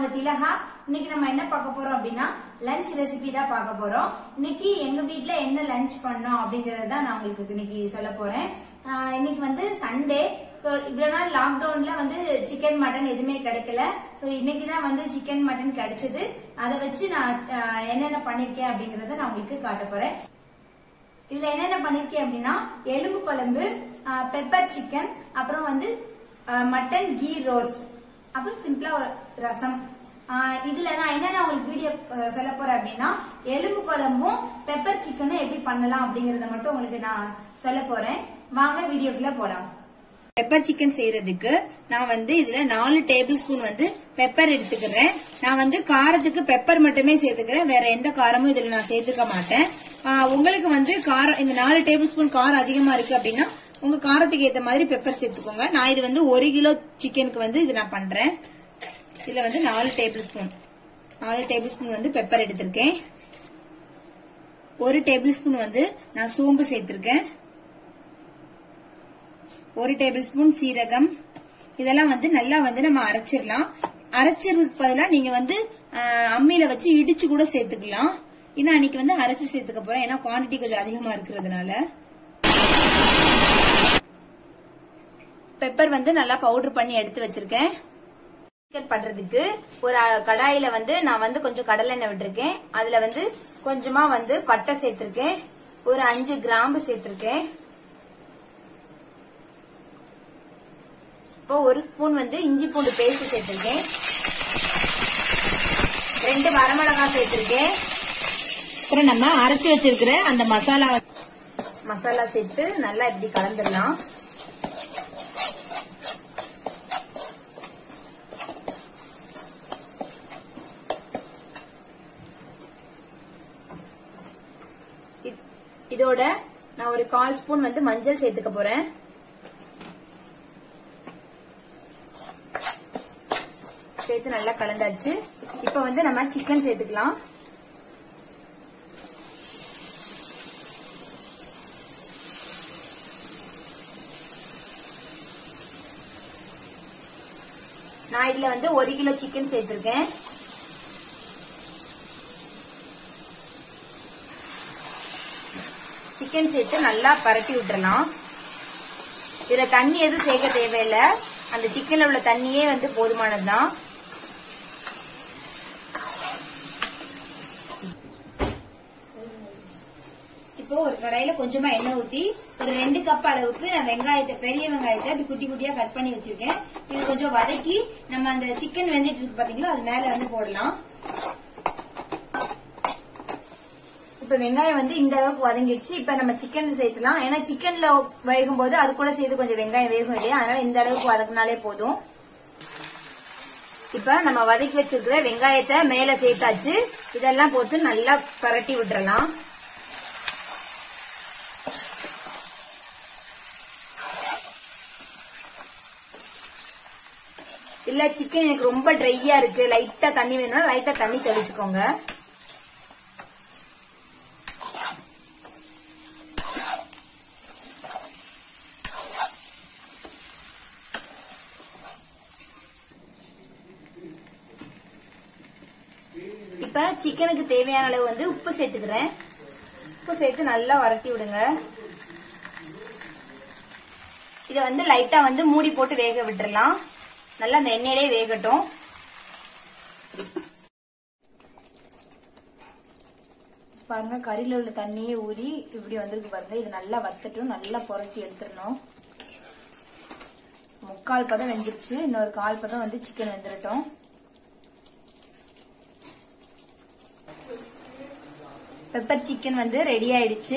உங்க திலகா இன்னைக்கு நம்ம என்ன பார்க்க போறோம் அப்படின்னா லஞ்ச் ரெசிபி தான் பார்க்க போறோம் இன்னைக்கு எங்க வீட்ல என்ன லஞ்ச் பண்ணோம் அப்படிங்கறத தான் நான் உங்களுக்கு இன்னைக்கு சொல்ல போறேன் ஆஹ் இன்னைக்கு வந்து சண்டே இவ்வளவு நாள் லாக்டவுன்ல வந்து சிக்கன் மட்டன் எதுவுமே கிடைக்கல சோ இன்னைக்கு தான் வந்து சிக்கன் மட்டன் கிடைச்சது அதை வச்சு நான் ஆஹ் என்னென்ன பண்ணிருக்கேன் அப்படிங்கறத நான் உங்களுக்கு காட்ட போறேன் இதுல என்னென்ன பண்ணிருக்கேன் அப்படின்னா எலும்பு குழம்பு பெப்பர் சிக்கன் அப்புறம் வந்து மட்டன் கீ ரோஸ்ட் அப்புறம் சிம்பிளா ஒரு ரசம் ஆஹ் இதுல நான் என்னென்ன உங்களுக்கு வீடியோ சொல்ல போறேன் அப்படின்னா எலும்பு குழம்பும் பெப்பர் சிக்கனும் எப்படி பண்ணலாம் அப்படிங்கறத மட்டும் உங்களுக்கு நான் சொல்ல போறேன் வாங்க வீடியோக்குள்ள போலாம் பெப்பர் சிக்கன் செய்யறதுக்கு நான் வந்து இதுல நாலு டேபிள் ஸ்பூன் வந்து பெப்பர் எடுத்துக்கிறேன் நான் வந்து காரத்துக்கு பெப்பர் மட்டுமே சேர்த்துக்கிறேன் வேற எந்த காரமும் இதுல நான் சேர்த்துக்க மாட்டேன் ஆஹ் உங்களுக்கு வந்து காரம் இந்த நாலு டேபிள் ஸ்பூன் காரம் அதிகமா இருக்கு அப்படின்னா உங்க காரத்துக்கு ஏத்த மாதிரி பெப்பர் சேர்த்துக்கோங்க நான் இது வந்து ஒரு கிலோ சிக்கனுக்கு வந்து இது நான் பண்றேன் இதுல வந்து நாலு டேபிள் ஸ்பூன் நாலு டேபிள் ஸ்பூன் வந்து பெப்பர் எடுத்திருக்கேன் ஒரு டேபிள் ஸ்பூன் வந்து நான் சோம்பு சேர்த்திருக்கேன் ஒரு டேபிள் ஸ்பூன் சீரகம் இதெல்லாம் வந்து நல்லா வந்து நம்ம அரைச்சிடலாம் அரைச்சிருக்கு பதிலா நீங்க வந்து ஆஹ், அம்மியில வச்சு இடிச்சு கூட சேர்த்துக்கலாம் இன்னும் அன்னைக்கு வந்து அரைச்சு சேர்த்துக்க போறேன் ஏன்னா குவாண்டிட்டி கொஞ்சம் அதிகமா இருக்கிறதுனால பெப்பர் வந்து நல்லா பவுடர் பண்ணி எடுத்து வச்சிருக்கேன் சிக்கன் பண்றதுக்கு ஒரு அஹ், கடாயில வந்து நான் வந்து கொஞ்சம் கடலை எண்ணெய் விட்டுருக்கேன் அதுல வந்து கொஞ்சமா வந்து பட்டை சேர்த்திருக்கேன் ஒரு அஞ்சு கிராம்பு சேர்த்திருக்கேன் இப்போ ஒரு ஸ்பூன் வந்து இஞ்சி பூண்டு பேஸ்ட் சேர்த்திருக்கேன் ரெண்டு வரமிளகாய் சேர்த்திருக்கேன் அப்புறம் நம்ம அரைச்சு வச்சிருக்கிற அந்த மசாலா மசாலா சேர்த்து நல்லா இப்படி கலந்துடலாம் இத்- இதோட நான் ஒரு கால் ஸ்பூன் வந்து மஞ்சள் சேர்த்துக்க போறேன் சேர்த்து நல்லா கலந்தாச்சு இப்ப வந்து நம்ம சிக்கன் சேர்த்துக்கலாம் நான் இதுல வந்து ஒரு கிலோ சிக்கன் சேர்த்திருக்கேன் சிக்கன் சேர்த்து நல்லா பரட்டி விட்டுறலாம் இதுல தண்ணி எதுவும் சேர்க்க தேவையில்லை அந்த சிக்கன்ல உள்ள தண்ணியே வந்து போதுமானதுதான் இப்போ ஒரு கடாயில கொஞ்சமா எண்ணெய் ஊத்தி ஒரு ரெண்டு கப் அளவுக்கு நான் வெங்காயத்தை பெரிய வெங்காயத்தை இப்படி குட்டி குட்டியா கட் பண்ணி வச்சிருக்கேன் இது கொஞ்சம் வதக்கி நம்ம அந்த சிக்கன் வெந்துட்டு இருக்கு பாத்தீங்களா அது மேல வந்து போடலாம் இப்ப வெங்காயம் வந்து இந்த அளவுக்கு வதங்கிடுச்சு இப்ப நம்ம சிக்கன் சேர்த்துலாம் ஏன்னா சிக்கன்ல வேகும் போது அது கூட சேர்த்து கொஞ்சம் வெங்காயம் வேகும் இல்லையா அதனால இந்த அளவுக்கு வதக்குனாலே போதும் இப்ப நம்ம வதக்கி வச்சிருக்கிற வெங்காயத்தை மேல சேர்த்தாச்சு இதெல்லாம் போட்டு நல்லா பரட்டி விட்டுறலாம் இல்ல சிக்கன் எனக்கு ரொம்ப ட்ரையா இருக்கு லைட்டா தண்ணி வேணும்னா லைட்டா தண்ணி தெளிச்சுக்கோங்க இப்ப சிக்கனுக்கு தேவையான அளவு வந்து உப்பு சேர்த்துக்கிறேன் உப்பு சேர்த்து நல்லா வரட்டி விடுங்க இத வந்து லைட்டா வந்து மூடி போட்டு வேக விட்டுறலாம் நல்லா அந்த எண்ணெயிலே வேகட்டும் பாருங்க கறியில உள்ள தண்ணியே ஊறி இப்படி வந்திருக்கு பாருங்க இது நல்லா வத்தட்டும் நல்லா புரட்டி எடுத்துடணும் முக்கால் பதம் வெந்துருச்சு இன்னொரு கால் பதம் வந்து சிக்கன் வெந்துடட்டும் பெப்பர் சிக்கன் வந்து ரெடி ஆயிடுச்சு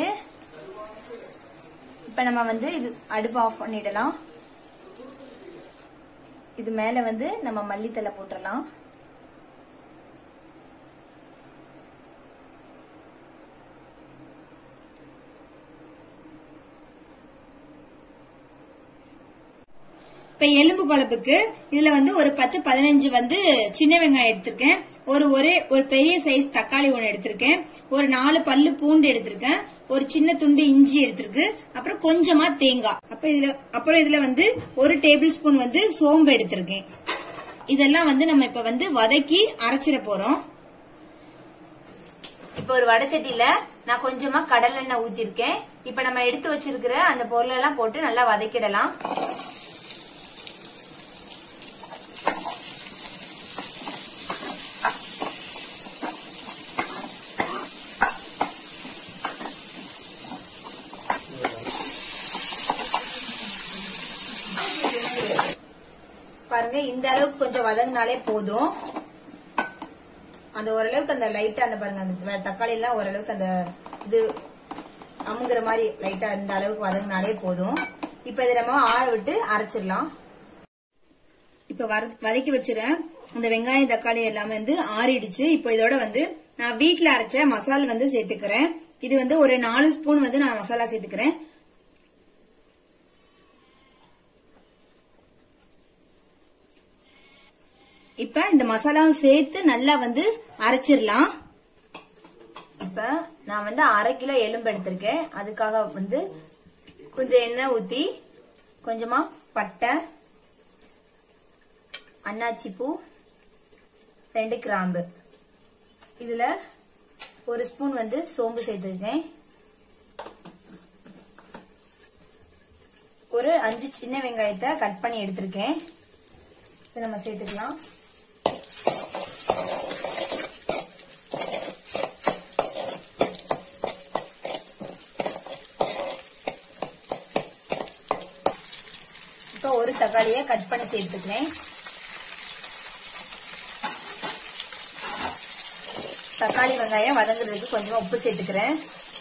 இப்ப நம்ம வந்து இது அடுப்பு ஆஃப் பண்ணிடலாம் இது மேல வந்து நம்ம மல்லித்தலை போட்டுடலாம் இப்ப எலும்பு குழம்புக்கு இதுல வந்து ஒரு பத்து பதினஞ்சு வந்து சின்ன வெங்காயம் எடுத்திருக்கேன் ஒரு ஒரே ஒரு பெரிய சைஸ் தக்காளி ஒன்று எடுத்திருக்கேன் ஒரு நாலு பல்லு பூண்டு எடுத்திருக்கேன் ஒரு சின்ன துண்டு இஞ்சி எடுத்திருக்கு அப்புறம் கொஞ்சமா தேங்காய் அப்ப இதுல அப்புறம் இதுல வந்து ஒரு டேபிள் ஸ்பூன் வந்து சோம்பு எடுத்திருக்கேன் இதெல்லாம் வந்து நம்ம இப்ப வந்து வதக்கி அரைச்சிட போறோம் இப்ப ஒரு வடச்சட்டியில நான் கொஞ்சமா கடல் எண்ணெய் ஊத்திருக்கேன் இப்ப நம்ம எடுத்து வச்சிருக்கிற அந்த பொருள் எல்லாம் போட்டு நல்லா வதக்கிடலாம் பாருங்க இந்த அளவுக்கு கொஞ்சம் வதங்கினாலே போதும் அந்த ஓரளவுக்கு அந்த லைட்டா அந்த பாருங்க அந்த தக்காளி எல்லாம் ஓரளவுக்கு அந்த இது அமுங்குற மாதிரி லைட்டா இந்த அளவுக்கு வதங்கினாலே போதும் இப்ப இதை நம்ம ஆற விட்டு அரைச்சிடலாம் இப்ப வர- வதக்கி வச்சிருக்கேன் இந்த வெங்காயம் தக்காளி எல்லாமே வந்து ஆறிடுச்சு இப்போ இதோட வந்து நான் வீட்ல அரைச்ச மசால் வந்து சேர்த்துக்கிறேன் இது வந்து ஒரு நாலு ஸ்பூன் வந்து நான் மசாலா சேர்த்துக்கிறேன் இப்ப இந்த மசாலாவும் சேர்த்து நல்லா வந்து அரைச்சிடலாம் இப்ப நான் வந்து அரை கிலோ எலும்பு எடுத்திருக்கேன் அதுக்காக வந்து கொஞ்சம் எண்ணெய் ஊத்தி கொஞ்சமா பட்டை அன்னாச்சி பூ ரெண்டு கிராம்பு இதுல ஒரு ஸ்பூன் வந்து சோம்பு சேர்த்துருக்கேன் ஒரு அஞ்சு சின்ன வெங்காயத்தை கட் பண்ணி எடுத்திருக்கேன் இதை நம்ம சேர்த்துக்கலாம் இப்போ ஒரு தக்காளியை கட் பண்ணி சேர்த்துக்கிறேன் தக்காளி வெங்காயம் வதங்குறதுக்கு கொஞ்சம் உப்பு சேர்த்துக்கிறேன்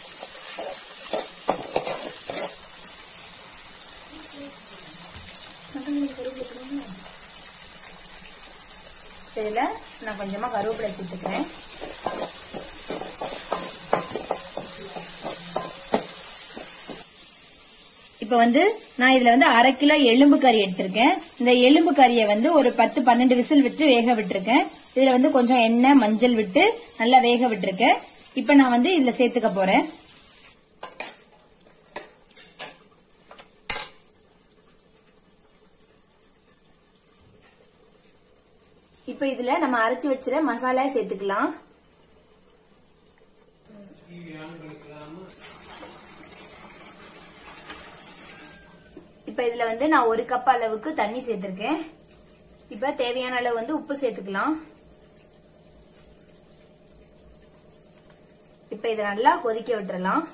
இதுல நான் கொஞ்சமா கருவேப்பிலை சேர்த்துக்கிறேன் இப்ப வந்து நான் இதுல வந்து அரை கிலோ எலும்பு கறி எடுத்திருக்கேன் இந்த எலும்பு கறியை வந்து ஒரு பத்து பன்னெண்டு விசில் விட்டு வேக விட்டுருக்கேன் இதுல வந்து கொஞ்சம் எண்ணெய் மஞ்சள் விட்டு நல்லா வேக விட்டுருக்கேன் இப்ப நான் வந்து இதுல சேர்த்துக்க போறேன் இப்ப இதுல நம்ம அரைச்சு வச்சிர மசாலா சேர்த்துக்கலாம் இப்ப இதுல வந்து நான் ஒரு கப் அளவுக்கு தண்ணி சேர்த்திருக்கேன் இப்ப தேவையான அளவு வந்து உப்பு சேர்த்துக்கலாம் இப்ப இதை நல்லா கொதிக்க விட்டுறலாம்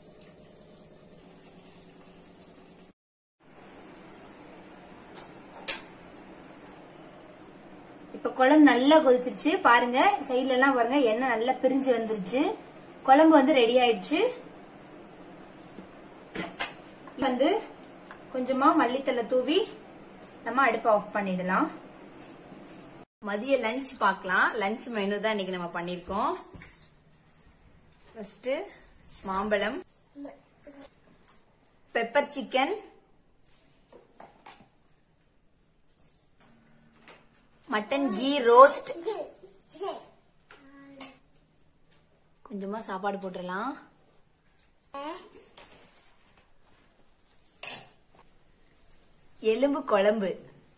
இப்ப குழம்பு நல்லா கொதிச்சிருச்சு பாருங்க சைடுல எல்லாம் பாருங்க எண்ணெய் நல்லா பிரிஞ்சு வந்துருச்சு குழம்பு வந்து ரெடி ஆயிடுச்சு வந்து கொஞ்சமா மல்லித்தலை தூவி நம்ம அடுப்பை ஆஃப் பண்ணிடலாம் மதிய லஞ்ச் பார்க்கலாம் லஞ்ச் மெனு தான் இன்னைக்கு நம்ம பண்ணிருக்கோம் ஃபர்ஸ்ட் மாம்பழம் pepper chicken mutton ghee roast கொஞ்சமா சாப்பாடு போட்டுடலாம் எலும்பு குழம்பு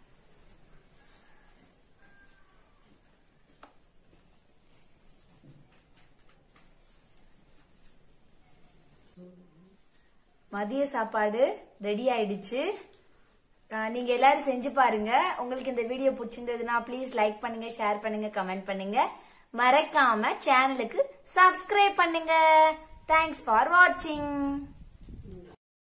மதிய சாப்பாடு ரெடி ஆயிடுச்சு அஹ் நீங்க எல்லாரும் செஞ்சு பாருங்க உங்களுக்கு இந்த வீடியோ பிடிச்சிருந்ததுன்னா ப்ளீஸ் லைக் பண்ணுங்க ஷேர் பண்ணுங்க கமெண்ட் பண்ணுங்க மறக்காம சேனலுக்கு சப்ஸ்கிரைப் பண்ணுங்க தேங்க்ஸ் ஃபார் வாட்சிங்